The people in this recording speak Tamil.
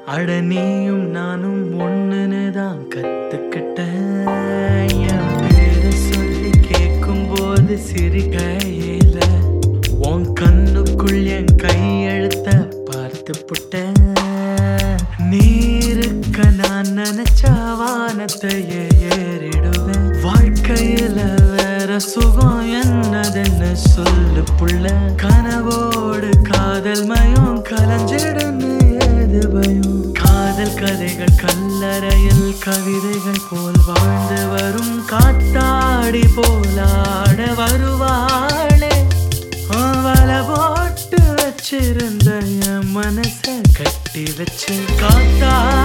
அட நீயும் நானும் ஒண்ணுன்னு தான் கத்துக்கிட்டேன் என் பேரை சொல்லி கேட்கும் போது சிரிக்கையில உன் கண்ணுக்குள் என் கையெழுத்த பார்த்து புட்டேன் நீருக்க நான் நினைச்ச வானத்தையே ஏறிடுவேன் வாழ்க்கையில வேற சுகம் என்னதுன்னு சொல்லு புள்ள கனவோடு காதல் மயம் கலஞ்சிடுன்னு ஏது பயம் காதல் கதைகள் கல்லறையில் கவிதைகள் போல் வாழ்ந்து வரும் காத்தாடி போலாட வருவாளே அவள போட்டு வச்சிருந்த என் மனச கட்டி வச்சு காத்தா